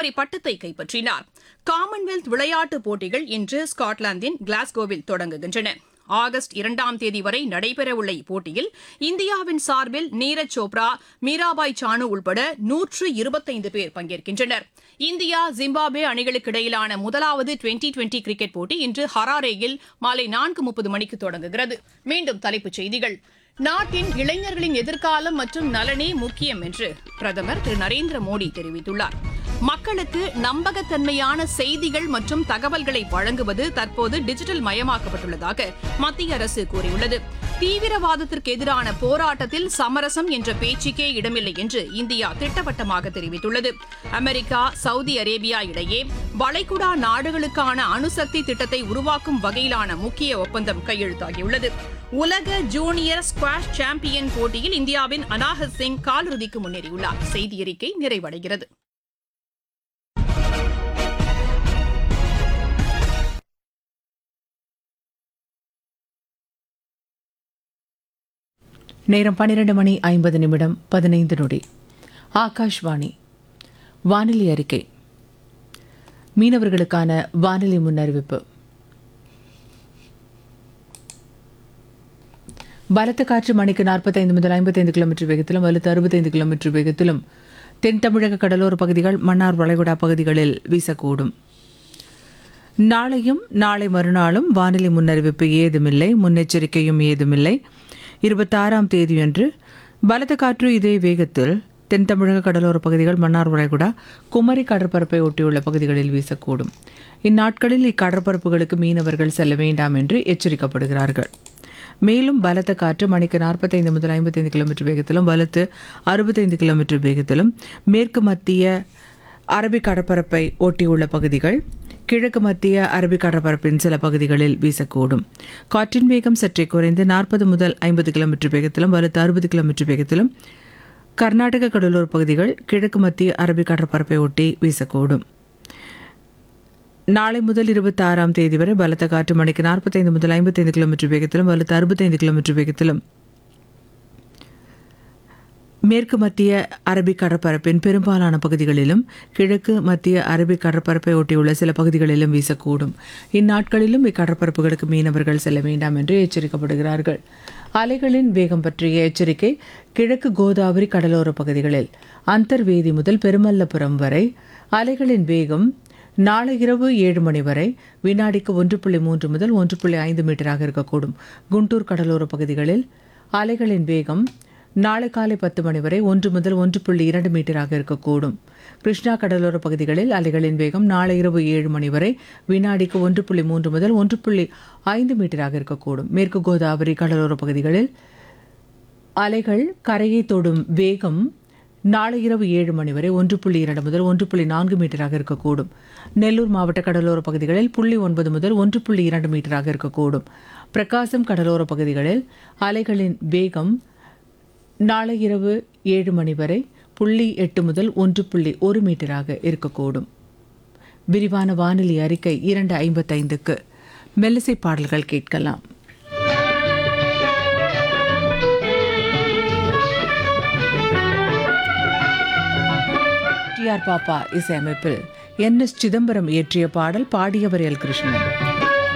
அவர் இப்பட்டத்தை கைப்பற்றினார் காமன்வெல்த் விளையாட்டுப் போட்டிகள் இன்று ஸ்காட்லாந்தின் கிளாஸ்கோவில் தொடங்குகின்றன ஆகஸ்ட் இரண்டாம் தேதி வரை நடைபெறவுள்ள இப்போட்டியில் இந்தியாவின் சார்பில் நீரஜ் சோப்ரா மீராபாய் சானு உள்பட நூற்று இருபத்தைந்து பேர் பங்கேற்கின்றனர் இந்தியா ஜிம்பாப்வே அணிகளுக்கு இடையிலான முதலாவது டுவெண்டி டுவெண்டி கிரிக்கெட் போட்டி இன்று ஹராரேயில் மாலை நான்கு முப்பது மணிக்கு தொடங்குகிறது மீண்டும் தலைப்புச் செய்திகள் நாட்டின் இளைஞர்களின் எதிர்காலம் மற்றும் நலனே முக்கியம் என்று பிரதமர் திரு நரேந்திர மோடி தெரிவித்துள்ளார் மக்களுக்கு நம்பகத்தன்மையான செய்திகள் மற்றும் தகவல்களை வழங்குவது தற்போது டிஜிட்டல் மயமாக்கப்பட்டுள்ளதாக மத்திய அரசு கூறியுள்ளது தீவிரவாதத்திற்கு எதிரான போராட்டத்தில் சமரசம் என்ற பேச்சுக்கே இடமில்லை என்று இந்தியா திட்டவட்டமாக தெரிவித்துள்ளது அமெரிக்கா சவுதி அரேபியா இடையே வளைகுடா நாடுகளுக்கான அணுசக்தி திட்டத்தை உருவாக்கும் வகையிலான முக்கிய ஒப்பந்தம் கையெழுத்தாகியுள்ளது உலக ஜூனியர் ஸ்குவாஷ் சாம்பியன் போட்டியில் இந்தியாவின் அனாஹத் சிங் காலிறுதிக்கு முன்னேறியுள்ளார் செய்தி அறிக்கை நிறைவடைகிறது நேரம் பன்னிரண்டு மணி ஐம்பது நிமிடம் பதினைந்து நொடி ஆகாஷ்வாணி வானிலை அறிக்கை மீனவர்களுக்கான வானிலை முன்னறிவிப்பு பலத்த காற்று மணிக்கு நாற்பத்தைந்து முதல் ஐம்பத்தைந்து கிலோமீட்டர் வேகத்திலும் வலுத்து அறுபத்தைந்து கிலோமீட்டர் வேகத்திலும் தென் தமிழக கடலோர பகுதிகள் மன்னார் வளைகுடா பகுதிகளில் வீசக்கூடும் நாளையும் நாளை மறுநாளும் வானிலை முன்னறிவிப்பு ஏதுமில்லை முன்னெச்சரிக்கையும் ஏதுமில்லை இருபத்தாறாம் தேதியன்று பலத்த காற்று இதே வேகத்தில் தென் தமிழக கடலோர பகுதிகள் மன்னார் வளைகுடா குமரி கடற்பரப்பை ஒட்டியுள்ள பகுதிகளில் வீசக்கூடும் இந்நாட்களில் இக்கடற்பரப்புகளுக்கு மீனவர்கள் செல்ல வேண்டாம் என்று எச்சரிக்கப்படுகிறார்கள் மேலும் பலத்த காற்று மணிக்கு நாற்பத்தைந்து முதல் ஐம்பத்தைந்து கிலோமீட்டர் வேகத்திலும் வலுத்து அறுபத்தைந்து கிலோமீட்டர் வேகத்திலும் மேற்கு மத்திய அரபிக் கடற்பரப்பை ஒட்டியுள்ள பகுதிகள் கிழக்கு மத்திய அரபிக் கடற்பரப்பின் சில பகுதிகளில் வீசக்கூடும் காற்றின் வேகம் சற்றே குறைந்து நாற்பது முதல் ஐம்பது கிலோமீட்டர் வேகத்திலும் வலுத்து அறுபது கிலோமீட்டர் வேகத்திலும் கர்நாடக கடலோர பகுதிகள் கிழக்கு மத்திய அரபிக் கடற்பரப்பை ஒட்டி வீசக்கூடும் நாளை முதல் இருபத்தி ஆறாம் தேதி வரை பலத்த காற்று மணிக்கு நாற்பத்தைந்து முதல் ஐம்பத்தைந்து கிலோமீட்டர் வேகத்திலும் வலுத்து அறுபத்தைந்து கிலோமீட்டர் வேகத்திலும் மேற்கு மத்திய அரபிக் கடற்பரப்பின் பெரும்பாலான பகுதிகளிலும் கிழக்கு மத்திய அரபிக் கடற்பரப்பை ஒட்டியுள்ள சில பகுதிகளிலும் வீசக்கூடும் இந்நாட்களிலும் இக்கடற்பரப்புகளுக்கு மீனவர்கள் செல்ல வேண்டாம் என்று எச்சரிக்கப்படுகிறார்கள் அலைகளின் வேகம் பற்றிய எச்சரிக்கை கிழக்கு கோதாவரி கடலோர பகுதிகளில் அந்தர்வேதி முதல் பெருமல்லபுரம் வரை அலைகளின் வேகம் நாளை இரவு ஏழு மணி வரை வினாடிக்கு ஒன்று புள்ளி மூன்று முதல் ஒன்று புள்ளி ஐந்து மீட்டராக இருக்கக்கூடும் குண்டூர் கடலோர பகுதிகளில் அலைகளின் வேகம் நாளை காலை பத்து மணி வரை ஒன்று முதல் ஒன்று புள்ளி இரண்டு மீட்டராக இருக்கக்கூடும் கிருஷ்ணா கடலோர பகுதிகளில் அலைகளின் வேகம் நாளை இரவு ஏழு மணி வரை வினாடிக்கு ஒன்று புள்ளி மூன்று முதல் ஒன்று புள்ளி ஐந்து மீட்டராக இருக்கக்கூடும் மேற்கு கோதாவரி கடலோர பகுதிகளில் அலைகள் கரையை தொடும் வேகம் நாளை இரவு ஏழு மணி வரை ஒன்று புள்ளி இரண்டு முதல் ஒன்று புள்ளி நான்கு மீட்டராக இருக்கக்கூடும் நெல்லூர் மாவட்ட கடலோர பகுதிகளில் புள்ளி ஒன்பது முதல் ஒன்று புள்ளி இரண்டு மீட்டராக இருக்கக்கூடும் பிரகாசம் கடலோர பகுதிகளில் அலைகளின் வேகம் நாளை இரவு ஏழு மணி வரை புள்ளி எட்டு முதல் ஒன்று புள்ளி ஒரு மீட்டராக இருக்கக்கூடும் விரிவான வானிலை அறிக்கை இரண்டு ஐம்பத்தைந்துக்கு மெல்லிசை பாடல்கள் கேட்கலாம் டி ஆர் பாப்பா இசையமைப்பில் என் எஸ் சிதம்பரம் இயற்றிய பாடல் பாடியவர் எல் கிருஷ்ணன்